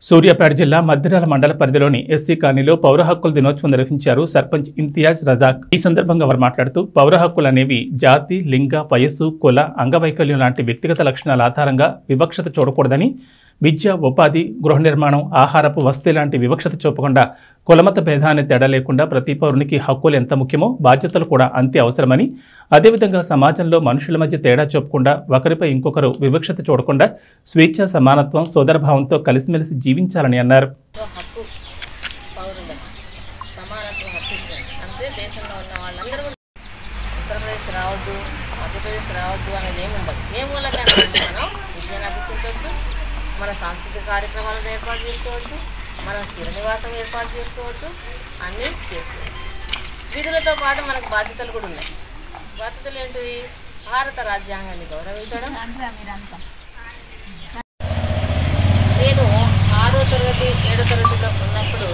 సూర్యాపేట జిల్లా మద్దిరాల మండల పరిధిలోని ఎస్సీ కాలనీలో పౌర హక్కుల దినోత్సవం నిర్వహించారు సర్పంచ్ ఇంతియాజ్ రజాక్ ఈ సందర్భంగా వారు మాట్లాడుతూ పౌర హక్కులు అనేవి జాతి లింగ వయస్సు కుల అంగవైకల్యం లాంటి వ్యక్తిగత లక్షణాల ఆధారంగా వివక్షత చూడకూడదని విద్య ఉపాధి గృహ నిర్మాణం ఆహారపు వసతి లాంటి వివక్షత చూపకుండా కులమత భేదాన్ని తేడా లేకుండా ప్రతి పౌరునికి హక్కులు ఎంత ముఖ్యమో బాధ్యతలు కూడా అంతే అవసరమని అదేవిధంగా సమాజంలో మనుషుల మధ్య తేడా చూపకుండా ఒకరిపై ఇంకొకరు వివక్షత చూడకుండా స్వేచ్ఛ సమానత్వం సోదరభావంతో కలిసిమెలిసి జీవించాలని అన్నారు సో హక్కు పౌరులకు సమానత్వం హక్కు ఇచ్చారు అంటే దేశంలో ఉన్న వాళ్ళందరూ కూడా ఉత్తరప్రదేశ్కి రావద్దు మధ్యప్రదేశ్కి రావద్దు అనేది ఏమి ఉండదు ఏ మూలకైనా వెళ్ళి మనం విద్యను అభ్యసించవచ్చు మన సాంస్కృతిక కార్యక్రమాలను ఏర్పాటు చేసుకోవచ్చు మన స్థిర నివాసం ఏర్పాటు చేసుకోవచ్చు అన్నీ చేసుకోవచ్చు విధులతో పాటు మనకు బాధ్యతలు కూడా ఉన్నాయి బాధ్యతలు ఏంటివి భారత రాజ్యాంగాన్ని గౌరవించడం నేను ఆరో తరగతి ఏడో తరగతిలో ఉన్నప్పుడు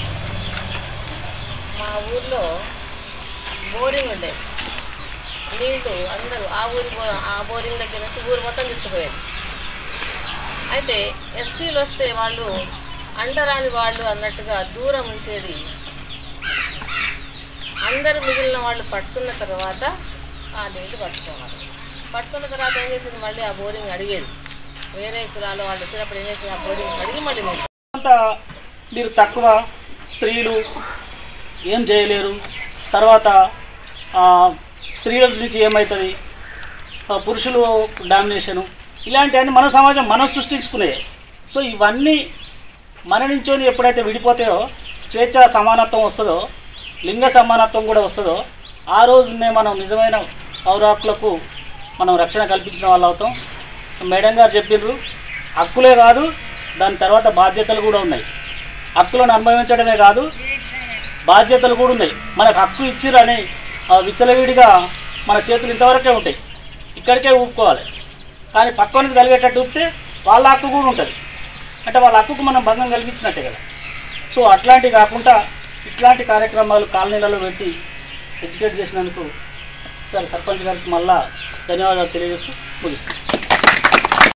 మా ఊర్లో బోరింగ్ ఉండేది నీళ్లు అందరూ ఆ ఊరి బో- ఆ బోరింగ్ దగ్గర నుంచి ఊరు మొత్తం తీసుకుపోయేది అయితే ఎస్సీలు వస్తే వాళ్ళు అంటరాని వాళ్ళు అన్నట్టుగా దూరం ఉంచేది అందరు మిగిలిన వాళ్ళు పట్టుకున్న తర్వాత ఆ నీళ్ళు పట్టుకోవాలి పట్టుకున్న తర్వాత ఏం చేసింది మళ్ళీ ఆ బోరింగ్ అడిగేది వేరే కులాల వాళ్ళు వచ్చినప్పుడు ఏం చేసింది ఆ బోరింగ్ అడిగి మళ్ళీ నీళ్ళు అంత మీరు తక్కువ స్త్రీలు ఏం చేయలేరు తర్వాత ఆ, స్త్రీల నుంచి ఏమవుతుంది ఆ, పురుషులు డామినేషను ఇలాంటివన్నీ మన సమాజం మనం సృష్టించుకునే సో ఇవన్నీ మన నుంచోని ఎప్పుడైతే విడిపోతాయో స్వేచ్ఛ సమానత్వం వస్తుందో లింగ సమానత్వం కూడా వస్తుందో ఆ రోజునే మనం నిజమైన పౌర హక్కులకు మనం రక్షణ కల్పించిన వాళ్ళు అవుతాం మేడం గారు చెప్పిండ్రు హక్కులే కాదు దాని తర్వాత బాధ్యతలు కూడా ఉన్నాయి హక్కులను అనుభవించడమే కాదు బాధ్యతలు కూడా ఉన్నాయి మనకు హక్కు ఇచ్చిరని ఆ విచ్చలవిడిగా మన చేతులు ఇంతవరకే ఉంటాయి ఇక్కడికే ఊపుకోవాలి కానీ పక్కనికి కలిగేటట్టు ఊపితే వాళ్ళ హక్కు కూడా ఉంటుంది అంటే వాళ్ళ హక్కుకు మనం భంగం కలిగించినట్టే కదా సో అట్లాంటివి కాకుండా ఇట్లాంటి కార్యక్రమాలు కాలనీలలో పెట్టి ఎడ్యుకేట్ చేసినందుకు సార్ సర్పంచ్ గారికి మళ్ళా ధన్యవాదాలు తెలియజేస్తూ ముగిస్తాను